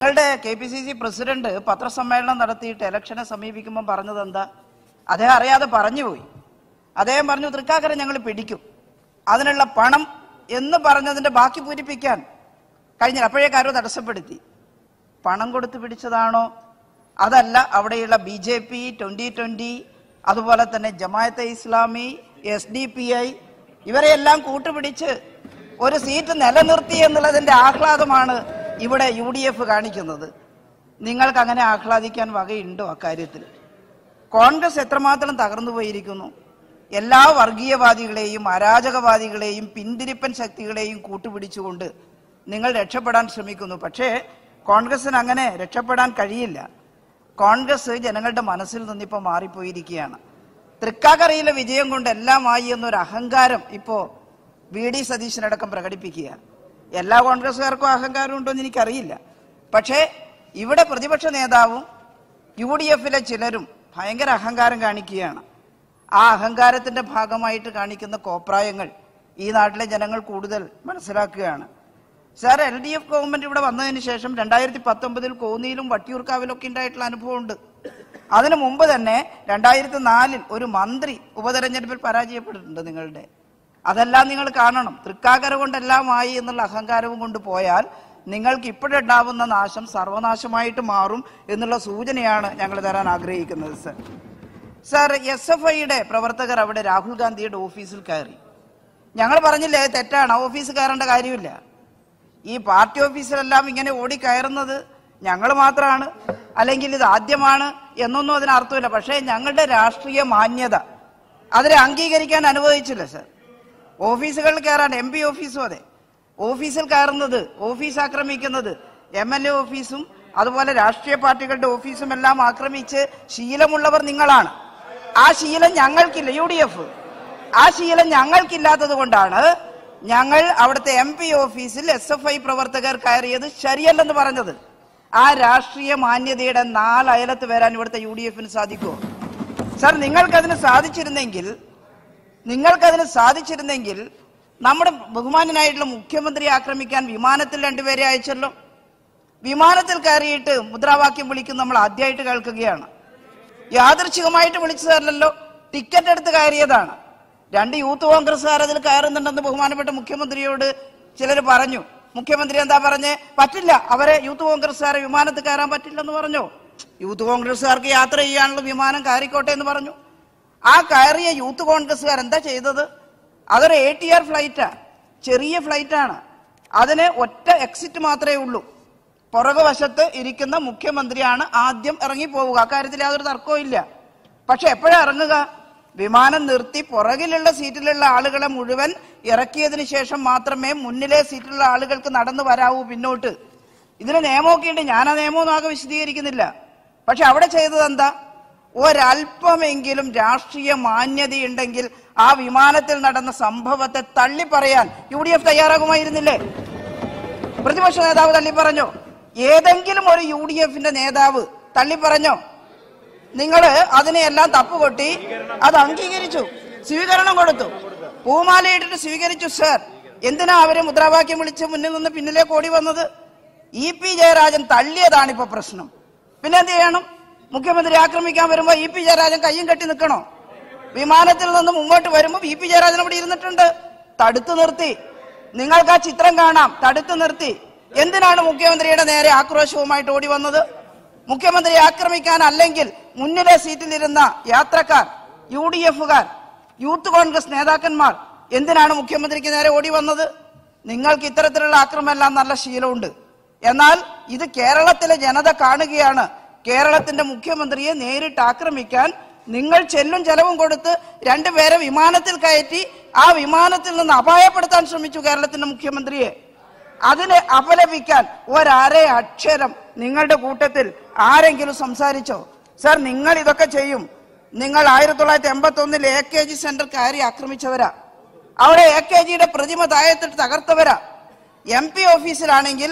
നിങ്ങളുടെ K P C C president പത്രസമ്മേളനം നടത്തിയിട്ട് ഇലക്ഷനെ സമീപിക്കുമ്പോൾ പറഞ്ഞത് എന്താ അദ്ദേഹം അറിയാതെ പറഞ്ഞുപോയി അദ്ദേഹം പറഞ്ഞു തൃക്കാക്കര ഞങ്ങൾ പിടിക്കും അതിനുള്ള പണം എന്ന് പറഞ്ഞതിന്റെ ബാക്കി പൂരിപ്പിക്കാൻ കഴിഞ്ഞില്ല അപ്പോഴേക്ക് ആരോ തടസ്സപ്പെടുത്തി പണം കൊടുത്ത് പിടിച്ചതാണോ അതല്ല അവിടെയുള്ള B J P twenty twenty അതുപോലെ തന്നെ Jamaat-e Islami S D P I ഇവരെയെല്ലാം കൂട്ടുപിടിച്ച് ഒരു സീറ്റ് നിലനിർത്തി എന്നുള്ളതിന്റെ ആഹ്ലാദമാണ് ഇവിടെ യു ഡി എഫ് കാണിക്കുന്നത് നിങ്ങൾക്ക് അങ്ങനെ ആഹ്ലാദിക്കാൻ വകയുണ്ടോ അക്കാര്യത്തിൽ കോൺഗ്രസ് എത്രമാത്രം തകർന്നു പോയിരിക്കുന്നു എല്ലാ വർഗീയവാദികളെയും അരാജകവാദികളെയും പിന്തിരിപ്പൻ ശക്തികളെയും കൂട്ടുപിടിച്ചുകൊണ്ട് നിങ്ങൾ രക്ഷപ്പെടാൻ ശ്രമിക്കുന്നു പക്ഷേ കോൺഗ്രസിന് അങ്ങനെ രക്ഷപ്പെടാൻ കഴിയില്ല കോൺഗ്രസ് ജനങ്ങളുടെ മനസ്സിൽ നിന്നിപ്പോൾ മാറിപ്പോയിരിക്കുകയാണ് തൃക്കാക്കരയിലെ വിജയം കൊണ്ട് എല്ലാമായി എന്നൊരു അഹങ്കാരം ഇപ്പോ വി ഡി സതീശനടക്കം പ്രകടിപ്പിക്കുക എല്ലാ കോൺഗ്രസ്സുകാർക്കും അഹങ്കാരം ഉണ്ടോ എന്ന് എനിക്കറിയില്ല പക്ഷേ ഇവിടെ പ്രതിപക്ഷ നേതാവും യു ഡി എഫിലെ ചിലരും ഭയങ്കര അഹങ്കാരം കാണിക്കുകയാണ് ആ അഹങ്കാരത്തിന്റെ ഭാഗമായിട്ട് കാണിക്കുന്ന കോപ്രായങ്ങൾ ഈ നാട്ടിലെ ജനങ്ങൾ കൂടുതൽ മനസ്സിലാക്കുകയാണ് sir L D F government ഇവിടെ വന്നതിന് ശേഷം രണ്ടായിരത്തി പത്തൊമ്പതിൽ കോന്നിയിലും വട്ടിയൂർക്കാവിലൊക്കെ ഉണ്ടായിട്ടുള്ള അനുഭവമുണ്ട് അതിനു മുമ്പ് തന്നെ രണ്ടായിരത്തി നാലിൽ ഒരു മന്ത്രി ഉപതെരഞ്ഞെടുപ്പിൽ പരാജയപ്പെട്ടിട്ടുണ്ട് നിങ്ങളുടെ അതെല്ലാം നിങ്ങൾ കാണണം തൃക്കാക്കര കൊണ്ടെല്ലാമായി എന്നുള്ള അഹങ്കാരവും കൊണ്ട് പോയാൽ നിങ്ങൾക്ക് ഇപ്പോഴുണ്ടാവുന്ന നാശം സർവനാശമായിട്ട് മാറും എന്നുള്ള സൂചനയാണ് ഞങ്ങൾ തരാൻ ആഗ്രഹിക്കുന്നത് സർ സർ എസ് എഫ് ഐയുടെ പ്രവർത്തകർ അവിടെ രാഹുൽ ഗാന്ധിയുടെ ഓഫീസിൽ കയറി ഞങ്ങൾ പറഞ്ഞില്ലേ അത് തെറ്റാണ് ആ ഓഫീസിൽ കയറേണ്ട കാര്യമില്ല ഈ പാർട്ടി ഓഫീസിലെല്ലാം ഇങ്ങനെ ഓടി കയറുന്നത് ഞങ്ങൾ മാത്രമാണ് അല്ലെങ്കിൽ ഇത് ആദ്യമാണ് എന്നൊന്നും അതിന് അർത്ഥമില്ല പക്ഷേ ഞങ്ങളുടെ രാഷ്ട്രീയ മാന്യത അതിനെ അംഗീകരിക്കാൻ അനുവദിച്ചില്ല സർ ഓഫീസുകളിൽ കയറാൻ എം പി ഓഫീസും അതെ ഓഫീസിൽ കയറുന്നത് ഓഫീസ് ആക്രമിക്കുന്നത് എം എൽ എ ഓഫീസും അതുപോലെ രാഷ്ട്രീയ പാർട്ടികളുടെ ഓഫീസും എല്ലാം ആക്രമിച്ച് ശീലമുള്ളവർ നിങ്ങളാണ് ആ ശീലം ഞങ്ങൾക്കില്ല യു ഡി എഫ് ആ ശീലം ഞങ്ങൾക്കില്ലാത്തത് കൊണ്ടാണ് ഞങ്ങൾ അവിടുത്തെ എം പി ഓഫീസിൽ എസ് എഫ് ഐ പ്രവർത്തകർ കയറിയത് ശരിയല്ലെന്ന് പറഞ്ഞത് ആ രാഷ്ട്രീയ മാന്യതയുടെ നാലയലത്ത് വരാൻ ഇവിടുത്തെ യു ഡി എഫിന് സാധിക്കുമോ സാർ നിങ്ങൾക്കതിന് സാധിച്ചിരുന്നെങ്കിൽ നിങ്ങൾക്കതിന് സാധിച്ചിരുന്നെങ്കിൽ നമ്മുടെ ബഹുമാനനായിട്ടുള്ള മുഖ്യമന്ത്രി ആക്രമിക്കാൻ വിമാനത്തിൽ രണ്ടുപേരെ അയച്ചല്ലോ വിമാനത്തിൽ കയറിയിട്ട് മുദ്രാവാക്യം വിളിക്കുന്ന നമ്മൾ ആദ്യമായിട്ട് കേൾക്കുകയാണ് യാദൃച്ഛികമായിട്ട് വിളിച്ചതല്ലല്ലോ ടിക്കറ്റ് എടുത്ത് കയറിയതാണ് രണ്ട് യൂത്ത് കോൺഗ്രസ്സുകാർ അതിൽ കയറുന്നുണ്ടെന്ന് ബഹുമാനപ്പെട്ട മുഖ്യമന്ത്രിയോട് ചിലർ പറഞ്ഞു മുഖ്യമന്ത്രി എന്താ പറഞ്ഞേ പറ്റില്ല അവരെ യൂത്ത് കോൺഗ്രസ്സുകാരെ വിമാനത്തിൽ കയറാൻ പറ്റില്ലെന്ന് പറഞ്ഞു യൂത്ത് കോൺഗ്രസ്സുകാർക്ക് യാത്ര ചെയ്യാനുള്ള വിമാനം കയറിക്കോട്ടെ എന്ന് പറഞ്ഞു ആ കയറിയ യൂത്ത് കോൺഗ്രസ്സുകാർ എന്താ ചെയ്തത് അതൊരു എ ടി ആർ ഫ്ലൈറ്റാ ചെറിയ ഫ്ലൈറ്റാണ് അതിന് ഒറ്റ എക്സിറ്റ് മാത്രമേ ഉള്ളൂ പുറകുവശത്ത് ഇരിക്കുന്ന മുഖ്യമന്ത്രിയാണ് ആദ്യം ഇറങ്ങി പോവുക അക്കാര്യത്തിൽ യാതൊരു തർക്കവും ഇല്ല പക്ഷെ എപ്പോഴാ ഇറങ്ങുക വിമാനം നിർത്തി പുറകിലുള്ള സീറ്റിലുള്ള ആളുകളെ മുഴുവൻ ഇറക്കിയതിന് ശേഷം മാത്രമേ മുന്നിലെ സീറ്റിലുള്ള ആളുകൾക്ക് നടന്നു വരാവൂ പിന്നോട്ട് ഇതിന് നിയമമൊക്കെ ഉണ്ട് ഞാൻ ആ നിയമമൊന്നും ആകെ വിശദീകരിക്കുന്നില്ല പക്ഷെ അവിടെ ചെയ്തത് എന്താ ഒരല്പമെങ്കിലും രാഷ്ട്രീയ മാന്യതയുണ്ടെങ്കിൽ ആ വിമാനത്തിൽ നടന്ന സംഭവത്തെ തള്ളി പറയാൻ യു ഡി എഫ് തയ്യാറാകുമായിരുന്നില്ലേ പ്രതിപക്ഷ നേതാവ് തള്ളി പറഞ്ഞോ ഏതെങ്കിലും ഒരു യു ഡി എഫിന്റെ നേതാവ് തള്ളി പറഞ്ഞോ നിങ്ങൾ അതിനെയെല്ലാം തപ്പുകൊട്ടി അത് അംഗീകരിച്ചു സ്വീകരണം കൊടുത്തു പൂമാലയിട്ടിട്ട് സ്വീകരിച്ചു സർ എന്തിനാ അവരെ മുദ്രാവാക്യം വിളിച്ച് മുന്നിൽ നിന്ന് പിന്നിലേക്ക് ഓടി വന്നത് ഇ പി ജയരാജൻ തള്ളിയതാണ് ഇപ്പൊ പ്രശ്നം പിന്നെ എന്ത് ചെയ്യണം മുഖ്യമന്ത്രി ആക്രമിക്കാൻ വരുമ്പോ ഇ പി ജയരാജൻ കയ്യും കെട്ടി നിൽക്കണോ വിമാനത്തിൽ നിന്ന് മുമ്പോട്ട് വരുമ്പോൾ ഇ പി ജയരാജൻ അവിടെ ഇരുന്നിട്ടുണ്ട് തടുത്തു നിർത്തി നിങ്ങൾക്ക് ആ ചിത്രം കാണാം തടുത്തു നിർത്തി എന്തിനാണ് മുഖ്യമന്ത്രിയുടെ നേരെ ആക്രോശവുമായിട്ട് ഓടി വന്നത് മുഖ്യമന്ത്രി ആക്രമിക്കാൻ അല്ലെങ്കിൽ മുന്നിലെ സീറ്റിലിരുന്ന യാത്രക്കാർ യു ഡി എഫുകാർ യൂത്ത് കോൺഗ്രസ് നേതാക്കന്മാർ എന്തിനാണ് മുഖ്യമന്ത്രിക്ക് നേരെ ഓടി വന്നത് നിങ്ങൾക്ക് ഇത്തരത്തിലുള്ള ആക്രമമെല്ലാം നല്ല ശീലമുണ്ട് എന്നാൽ ഇത് കേരളത്തിലെ ജനത കാണുകയാണ് കേരളത്തിന്റെ മുഖ്യമന്ത്രിയെ നേരിട്ട് ആക്രമിക്കാൻ നിങ്ങൾ ചെല്ലും ചെലവും കൊടുത്ത് രണ്ടുപേരെ വിമാനത്തിൽ കയറ്റി ആ വിമാനത്തിൽ നിന്ന് അപായപ്പെടുത്താൻ ശ്രമിച്ചു കേരളത്തിന്റെ മുഖ്യമന്ത്രിയെ അതിനെ അപലപിക്കാൻ ഒരര അക്ഷരം നിങ്ങളുടെ കൂട്ടത്തിൽ ആരെങ്കിലും സംസാരിച്ചോ സർ നിങ്ങൾ ഇതൊക്കെ ചെയ്യും നിങ്ങൾ ആയിരത്തി തൊള്ളായിരത്തി എൺപത്തി ഒന്നിൽ എ കെ ജി സെന്റർ കയറി ആക്രമിച്ചവരാ അവിടെ എ കെ ജിയുടെ പ്രതിമ താഴത്തിട്ട് തകർത്തവരാ എം പി ഓഫീസിലാണെങ്കിൽ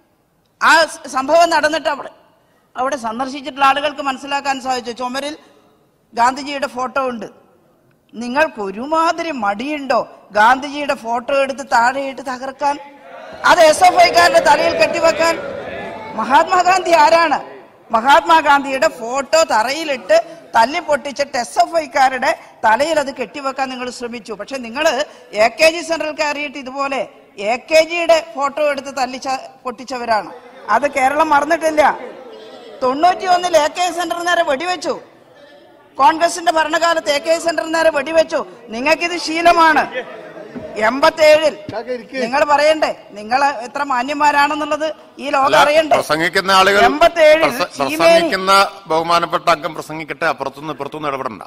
ആ സ- സംഭവം നടന്നിട്ട് അവിടെ അവിടെ സന്ദർശിച്ചിട്ടുള്ള ആളുകൾക്ക് മനസ്സിലാക്കാൻ സാധിച്ചു ചുമരിൽ ഗാന്ധിജിയുടെ ഫോട്ടോ ഉണ്ട് നിങ്ങൾക്ക് ഒരുമാതിരി മടിയുണ്ടോ ഗാന്ധിജിയുടെ ഫോട്ടോ എടുത്ത് താഴെയിട്ട് തകർക്കാൻ അത് എസ് എഫ് ഐക്കാരുടെ തലയിൽ കെട്ടിവെക്കാൻ മഹാത്മാഗാന്ധി ആരാണ് മഹാത്മാഗാന്ധിയുടെ ഫോട്ടോ തറയിലിട്ട് തല്ലി പൊട്ടിച്ചിട്ട് എസ് എഫ് ഐക്കാരുടെ തലയിൽ അത് കെട്ടിവെക്കാൻ നിങ്ങൾ ശ്രമിച്ചു പക്ഷെ നിങ്ങൾ എ കെ ജി സെന്ററിൽ കയറിയിട്ട് ഇതുപോലെ എ കെ ജിയുടെ ഫോട്ടോ എടുത്ത് തല്ലിച്ച പൊട്ടിച്ചവരാണ് അത് കേരളം മറന്നിട്ടില്ല തൊണ്ണൂറ്റി ഒന്നിൽ എ കെ സെന്റർ നേരെ വെടിവെച്ചു കോൺഗ്രസിന്റെ ഭരണകാലത്ത് എ കെ സെന്റർ നേരെ വെടിവെച്ചു നിങ്ങൾക്കിത് ശീലമാണ് എൺപത്തേഴിൽ നിങ്ങൾ പറയണ്ടേ നിങ്ങൾ എത്ര മാന്യന്മാരാണെന്നുള്ളത് ഈ ലോകം അല്ല, അറിയണ്ടേ പ്രസംഗിക്കുന്ന ആളുകൾ എൺപത്തേഴിൽ പ്രസ- ചീമേനി പ്രസംഗിക്കുന്ന ബഹുമാനപ്പെട്ട അംഗം പ്രസംഗിക്കട്ടെ അപ്പുറത്തുനിന്ന് ഇപ്പുറത്തുനിന്ന് ഇടപെടണ്ട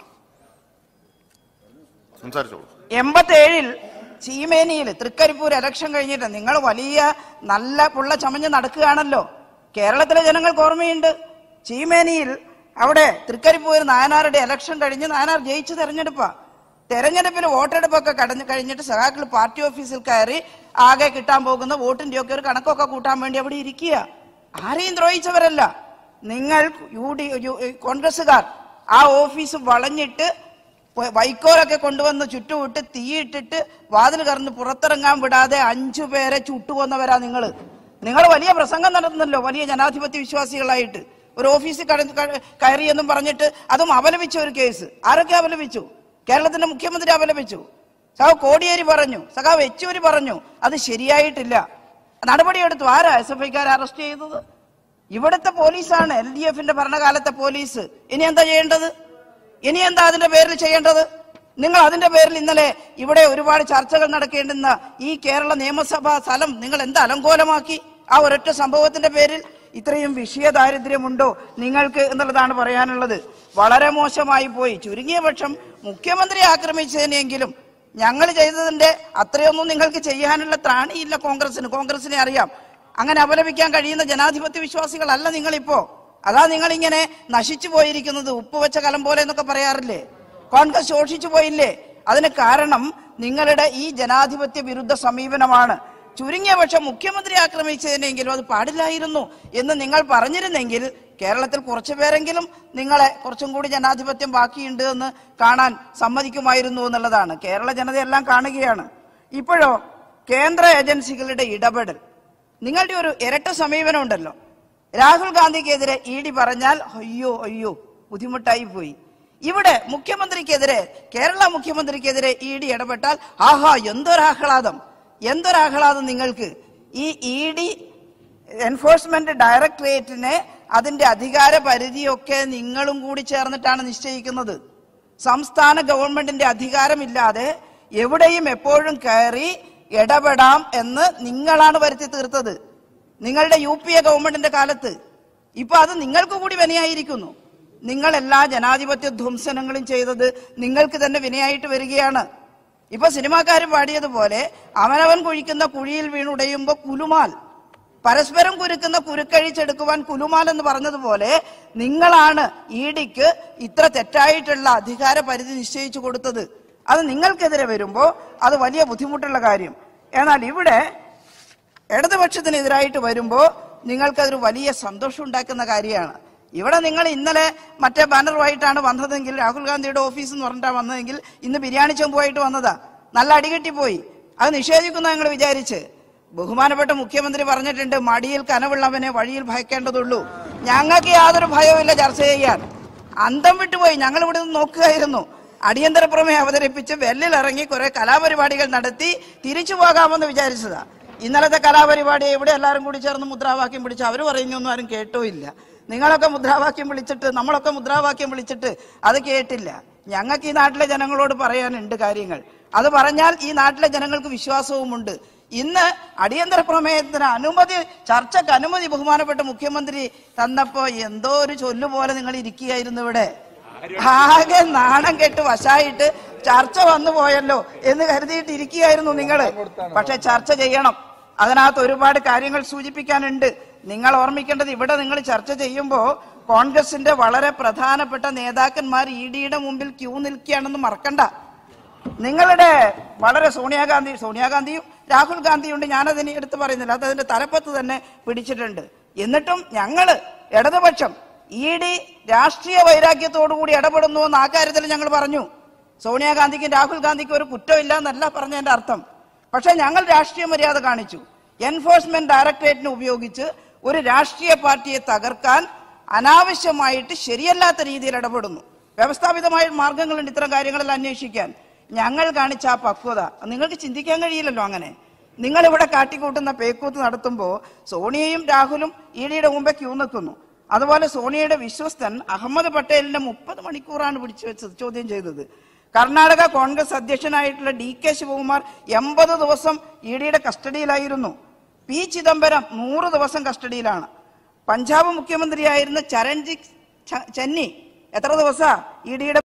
സംസാരിച്ചോളൂ എൺപത്തേഴിൽ ചീമേനിയിൽ തൃക്കരിപ്പൂർ ഇലക്ഷൻ കഴിഞ്ഞിട്ട് നിങ്ങൾ വലിയ നല്ല പുള്ള ചമഞ്ഞ് നടക്കുകയാണല്ലോ കേരളത്തിലെ ജനങ്ങൾക്ക് ഓർമ്മയുണ്ട് ചീമേനിയിൽ അവിടെ തൃക്കരിപ്പൂർ നായനാരുടെ ഇലക്ഷൻ കഴിഞ്ഞ് നായനാർ ജയിച്ച് തെരഞ്ഞെടുപ്പാ തെരഞ്ഞെടുപ്പിൽ വോട്ടെടുപ്പൊക്കെ കടഞ്ഞ് കഴിഞ്ഞിട്ട് സഹാക്കൾ പാർട്ടി ഓഫീസിൽ കയറി ആകെ കിട്ടാൻ പോകുന്ന വോട്ടിന്റെ ഒക്കെ ഒരു കണക്കൊക്കെ കൂട്ടാൻ വേണ്ടി അവിടെ ഇരിക്കുക ആരെയും ദ്രോഹിച്ചവരല്ല നിങ്ങൾ യു ഡി യു- കോൺഗ്രസ്സുകാർ ആ ഓഫീസ് വളഞ്ഞിട്ട് വ- വൈക്കോലൊക്കെ കൊണ്ടുവന്ന് ചുറ്റുവിട്ട് തീയിട്ടിട്ട് വാതിൽ കറന്ന് പുറത്തിറങ്ങാൻ വിടാതെ അഞ്ചു പേരെ ചുട്ടുകൊന്നവരാ നിങ്ങൾ നിങ്ങൾ വലിയ പ്രസംഗം നടത്തുന്നല്ലോ വലിയ ജനാധിപത്യ വിശ്വാസികളായിട്ട് ഒരു ഓഫീസിൽ കട- ക- കയറിയെന്നും പറഞ്ഞിട്ട് അതും അപലപിച്ച ഒരു കേസ് ആരൊക്കെ അപലപിച്ചു കേരളത്തിന്റെ മുഖ്യമന്ത്രി അപലപിച്ചു സഖാവ് കോടിയേരി പറഞ്ഞു സഖാവ് യെച്ചൂരി പറഞ്ഞു അത് ശരിയായിട്ടില്ല നടപടിയെടുത്തു ആരാ എസ് എഫ് ഐക്കാരെ അറസ്റ്റ് ചെയ്തത് ഇവിടുത്തെ പോലീസാണ് എൽ ഡി എഫിന്റെ ഭരണകാലത്തെ പോലീസ് ഇനി എന്താ ചെയ്യേണ്ടത് ഇനി എന്താ അതിന്റെ പേരിൽ ചെയ്യേണ്ടത് നിങ്ങൾ അതിന്റെ പേരിൽ ഇന്നലെ ഇവിടെ ഒരുപാട് ചർച്ചകൾ നടക്കേണ്ടുന്ന ഈ കേരള നിയമസഭാ സ്ഥലം നിങ്ങൾ എന്താ അലങ്കോലമാക്കി ആ ഒരൊറ്റ സംഭവത്തിന്റെ പേരിൽ ഇത്രയും വിഷയ ദാരിദ്ര്യമുണ്ടോ നിങ്ങൾക്ക് എന്നുള്ളതാണ് പറയാനുള്ളത് വളരെ മോശമായി പോയി ചുരുങ്ങിയ പക്ഷം മുഖ്യമന്ത്രി ആക്രമിച്ചതിനെങ്കിലും ഞങ്ങൾ ചെയ്തതിന്റെ അത്രയൊന്നും നിങ്ങൾക്ക് ചെയ്യാനുള്ള ത്രാണിയില്ല കോൺഗ്രസിന് കോൺഗ്രസിനെ അറിയാം അങ്ങനെ അപലപിക്കാൻ കഴിയുന്ന ജനാധിപത്യ വിശ്വാസികളല്ല നിങ്ങളിപ്പോ അതാ നിങ്ങൾ ഇങ്ങനെ നശിച്ചു പോയിരിക്കുന്നത് ഉപ്പ് വെച്ച കലം പോലെ എന്നൊക്കെ പറയാറില്ലേ കോൺഗ്രസ് ശോഷിച്ചു പോയില്ലേ അതിന് കാരണം നിങ്ങളുടെ ഈ ജനാധിപത്യ വിരുദ്ധ സമീപനമാണ് ചുരുങ്ങിയ പക്ഷം മുഖ്യമന്ത്രി ആക്രമിച്ചതിനെങ്കിലും അത് പാടില്ലായിരുന്നു എന്ന് നിങ്ങൾ പറഞ്ഞിരുന്നെങ്കിൽ കേരളത്തിൽ കുറച്ചു പേരെങ്കിലും നിങ്ങളെ കുറച്ചും കൂടി ജനാധിപത്യം ബാക്കിയുണ്ട് എന്ന് കാണാൻ സമ്മതിക്കുമായിരുന്നു എന്നുള്ളതാണ് കേരള ജനതയെല്ലാം കാണുകയാണ് ഇപ്പോഴോ കേന്ദ്ര ഏജൻസികളുടെ ഇടപെടൽ നിങ്ങളുടെ ഒരു ഇരട്ട സമീപനം ഉണ്ടല്ലോ രാഹുൽ ഗാന്ധിക്കെതിരെ ഇ ഡി പറഞ്ഞാൽ അയ്യോ അയ്യോ ബുദ്ധിമുട്ടായി പോയി ഇവിടെ മുഖ്യമന്ത്രിക്കെതിരെ കേരള മുഖ്യമന്ത്രിക്കെതിരെ ഇ ഡി ഇടപെട്ടാൽ ആഹാ എന്തൊരാഹ്ലാദം എന്തൊരാഹ്ലാദം നിങ്ങൾക്ക് ഈ ഇ ഡി എൻഫോഴ്സ്മെന്റ് ഡയറക്ടറേറ്റിനെ അതിന്റെ അധികാര പരിധിയൊക്കെ നിങ്ങളും കൂടി ചേർന്നിട്ടാണ് നിശ്ചയിക്കുന്നത് സംസ്ഥാന ഗവൺമെന്റിന്റെ അധികാരമില്ലാതെ എവിടെയും എപ്പോഴും കയറി ഇടപെടാം എന്ന് നിങ്ങളാണ് വരുത്തി തീർത്തത് നിങ്ങളുടെ യു പി എ ഗവൺമെന്റിന്റെ കാലത്ത് ഇപ്പൊ അത് നിങ്ങൾക്ക് കൂടി വിനയായിരിക്കുന്നു നിങ്ങൾ എല്ലാ ജനാധിപത്യ ധ്വംസനങ്ങളും ചെയ്തത് നിങ്ങൾക്ക് തന്നെ വിനയായിട്ട് വരികയാണ് ഇപ്പൊ സിനിമാക്കാർ പാടിയതുപോലെ അവനവൻ കുഴിക്കുന്ന കുഴിയിൽ വീണുടയുമ്പോ കുലുമാൽ പരസ്പരം കുരുക്കുന്ന കുരുക്കഴിച്ചെടുക്കുവാൻ കുലുമാൽ എന്ന് പറഞ്ഞതുപോലെ നിങ്ങളാണ് ഇ ഡിക്ക് ഇത്ര തെറ്റായിട്ടുള്ള അധികാര പരിധി നിശ്ചയിച്ചു കൊടുത്തത് അത് നിങ്ങൾക്കെതിരെ വരുമ്പോൾ അത് വലിയ ബുദ്ധിമുട്ടുള്ള കാര്യം എന്നാൽ ഇവിടെ ഇടതുപക്ഷത്തിനെതിരായിട്ട് വരുമ്പോൾ നിങ്ങൾക്കതൊരു വലിയ സന്തോഷം ഉണ്ടാക്കുന്ന കാര്യമാണ് ഇവിടെ നിങ്ങൾ ഇന്നലെ മറ്റേ ബാനറുമായിട്ടാണ് വന്നതെങ്കിൽ രാഹുൽ ഗാന്ധിയുടെ ഓഫീസ് എന്ന് പറഞ്ഞിട്ടാണ് വന്നതെങ്കിൽ ഇന്ന് ബിരിയാണി ചെമ്പുമായിട്ട് വന്നതാ നല്ല അടികെട്ടിപ്പോയി അത് നിഷേധിക്കുന്ന ഞങ്ങൾ വിചാരിച്ച് ബഹുമാനപ്പെട്ട മുഖ്യമന്ത്രി പറഞ്ഞിട്ടുണ്ട് മടിയിൽ കനവുള്ളവനെ വഴിയിൽ ഭയക്കേണ്ടതുള്ളൂ ഞങ്ങൾക്ക് യാതൊരു ഭയവുമില്ല ചർച്ച ചെയ്യാൻ അന്തം വിട്ടുപോയി ഞങ്ങൾ ഇവിടെ നിന്ന് നോക്കുകയായിരുന്നു അടിയന്തര പ്രമേയം അവതരിപ്പിച്ച് വെല്ലിലിറങ്ങി കുറെ കലാപരിപാടികൾ നടത്തി തിരിച്ചു പോകാമെന്ന് വിചാരിച്ചതാ ഇന്നലത്തെ കലാപരിപാടി ഇവിടെ എല്ലാവരും കൂടി ചേർന്ന് മുദ്രാവാക്യം പിടിച്ച് അവർ പറയുന്നൊന്നും ആരും കേട്ടോ ഇല്ല നിങ്ങളൊക്കെ മുദ്രാവാക്യം വിളിച്ചിട്ട് നമ്മളൊക്കെ മുദ്രാവാക്യം വിളിച്ചിട്ട് അത് കേട്ടില്ല ഞങ്ങൾക്ക് ഈ നാട്ടിലെ ജനങ്ങളോട് പറയാനുണ്ട് കാര്യങ്ങൾ അത് പറഞ്ഞാൽ ഈ നാട്ടിലെ ജനങ്ങൾക്ക് വിശ്വാസവുമുണ്ട് ഇന്ന് അടിയന്തര പ്രമേയത്തിന് അനുമതി ചർച്ചയ്ക്ക് അനുമതി ബഹുമാനപ്പെട്ട മുഖ്യമന്ത്രി തന്നപ്പോ എന്തോ ഒരു ചൊല്ലു പോലെ നിങ്ങൾ ഇരിക്കുകയായിരുന്നു ഇവിടെ ആകെ നാണം കെട്ട് വശായിട്ട് ചർച്ച വന്നു പോയല്ലോ എന്ന് കരുതിയിട്ട് ഇരിക്കുകയായിരുന്നു നിങ്ങൾ പക്ഷെ ചർച്ച ചെയ്യണം അതിനകത്ത് ഒരുപാട് കാര്യങ്ങൾ സൂചിപ്പിക്കാനുണ്ട് നിങ്ങൾ ഓർമ്മിക്കേണ്ടത് ഇവിടെ നിങ്ങൾ ചർച്ച ചെയ്യുമ്പോൾ കോൺഗ്രസിന്റെ വളരെ പ്രധാനപ്പെട്ട നേതാക്കന്മാർ ഇ ഡിയുടെ മുമ്പിൽ ക്യൂ നിൽക്കുകയാണെന്ന് മറക്കണ്ട നിങ്ങളുടെ വളരെ സോണിയാഗാന്ധി സോണിയാഗാന്ധിയും രാഹുൽ ഗാന്ധിയും ഉണ്ട് ഞാനതിനെ എടുത്ത് പറയുന്നില്ല അത് അതിന്റെ തലപ്പത്ത് തന്നെ പിടിച്ചിട്ടുണ്ട് എന്നിട്ടും ഞങ്ങള് ഇടതുപക്ഷം ഇ ഡി രാഷ്ട്രീയ വൈരാഗ്യത്തോടുകൂടി ഇടപെടുന്നു എന്ന് ആ കാര്യത്തിൽ ഞങ്ങൾ പറഞ്ഞു സോണിയാഗാന്ധിക്കും രാഹുൽ ഗാന്ധിക്കും ഒരു കുറ്റമില്ല എന്നല്ല പറഞ്ഞതിന്റെ അർത്ഥം പക്ഷെ ഞങ്ങൾ രാഷ്ട്രീയ മര്യാദ കാണിച്ചു എൻഫോഴ്സ്മെന്റ് ഡയറക്ടറേറ്റിനെ ഉപയോഗിച്ച് ഒരു രാഷ്ട്രീയ പാർട്ടിയെ തകർക്കാൻ അനാവശ്യമായിട്ട് ശരിയല്ലാത്ത രീതിയിൽ ഇടപെടുന്നു വ്യവസ്ഥാപിതമായ മാർഗങ്ങളുണ്ട് ഇത്തരം കാര്യങ്ങളെല്ലാം അന്വേഷിക്കാൻ ഞങ്ങൾ കാണിച്ച ആ പക്വത നിങ്ങൾക്ക് ചിന്തിക്കാൻ കഴിയില്ലല്ലോ അങ്ങനെ നിങ്ങൾ ഇവിടെ കാട്ടിക്കൂട്ടുന്ന പേക്കൂത്ത് നടത്തുമ്പോൾ സോണിയയും രാഹുലും ഇ ഡിയുടെ മുമ്പേ ക്യൂ നിൽക്കുന്നു അതുപോലെ സോണിയയുടെ വിശ്വസ്തൻ അഹമ്മദ് പട്ടേലിന്റെ മുപ്പത് മണിക്കൂറാണ് പിടിച്ചു വെച്ചത് ചോദ്യം ചെയ്തത് കർണാടക കോൺഗ്രസ് അധ്യക്ഷനായിട്ടുള്ള ഡി കെ ശിവകുമാർ എൺപത് ദിവസം ഇ ഡിയുടെ കസ്റ്റഡിയിലായിരുന്നു പി ചിദംബരം നൂറ് ദിവസം കസ്റ്റഡിയിലാണ് പഞ്ചാബ് മുഖ്യമന്ത്രിയായിരുന്ന ചരൺജിത് ച- ചെന്നി എത്ര ദിവസ ഇ ഡിയുടെ